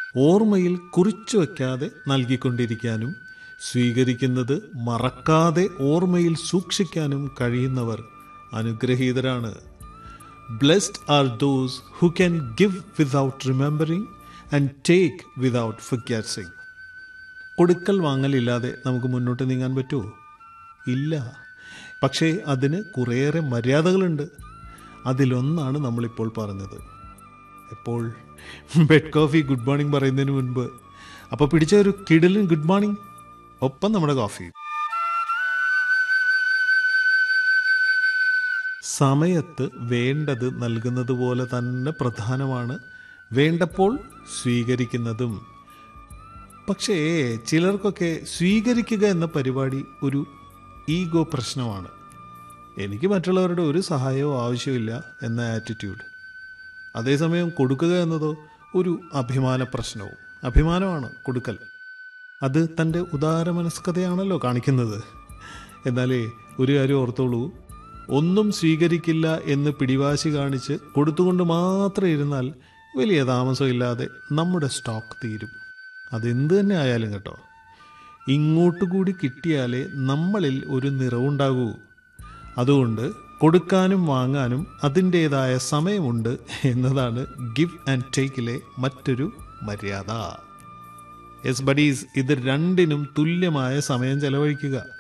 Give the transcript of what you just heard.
ഓർമ്മയിൽ കുറിച്ചു വയ്ക്കാതെ നൽകിക്കൊണ്ടിരിക്കാനും സ്വീകരിക്കുന്നത് മറക്കാതെ ഓർമ്മയിൽ സൂക്ഷിക്കാനും കഴിയുന്നവർ അനുഗ്രഹീതരാണ് blessed are those who can give without remembering and take without forgetting കൊടുക്കൽ വാങ്ങലില്ലാതെ നമുക്ക് മുന്നോട്ട് നീങ്ങാൻ പറ്റുമോ ഇല്ല പക്ഷേ അതിന് കുറേയേറെ മര്യാദകളുണ്ട് അതിലൊന്നാണ് നമ്മളിപ്പോൾ പറഞ്ഞത് എപ്പോൾ ബെഡ് കോഫി ഗുഡ് മോർണിംഗ് പറയുന്നതിന് മുൻപ് അപ്പോൾ പിടിച്ച ഒരു കിടിലൻ ഗുഡ് മോർണിംഗ് ഒപ്പം നമ്മുടെ കോഫി സമയത്ത് വേണ്ടത് നൽകുന്നത് പോലെ തന്നെ പ്രധാനമാണ് വേണ്ടപ്പോൾ സ്വീകരിക്കുന്നതും പക്ഷേ ചിലർക്കൊക്കെ സ്വീകരിക്കുക എന്ന പരിപാടി ഒരു ഈഗോ പ്രശ്നമാണ് എനിക്ക് മറ്റുള്ളവരുടെ ഒരു സഹായവും ആവശ്യമില്ല എന്ന ആറ്റിറ്റ്യൂഡ് അതേസമയം കൊടുക്കുക എന്നതോ ഒരു അഭിമാന പ്രശ്നവും അഭിമാനമാണ് കൊടുക്കൽ അത് തൻ്റെ ഉദാരമനസ്കതയാണല്ലോ കാണിക്കുന്നത് എന്നാലേ ഒരു കാര്യം ഓർത്തോളൂ ഒന്നും സ്വീകരിക്കില്ല എന്ന് പിടിവാശി കാണിച്ച് കൊടുത്തുകൊണ്ട് മാത്രം ഇരുന്നാൽ വലിയ താമസമില്ലാതെ നമ്മുടെ സ്റ്റോക്ക് തീരും അതെന്ത് തന്നെ ആയാലും കേട്ടോ ഇങ്ങോട്ട് കൂടി കിട്ടിയാലേ നമ്മളിൽ ഒരു നിറവുണ്ടാകൂ അതുകൊണ്ട് കൊടുക്കാനും വാങ്ങാനും അതിൻ്റേതായ സമയമുണ്ട് എന്നതാണ് ഗിവ് ആൻഡ് ടേക്കിലെ മറ്റൊരു മര്യാദ യെസ് ബഡീസ് ഇത് രണ്ടിനും തുല്യമായ സമയം ചെലവഴിക്കുക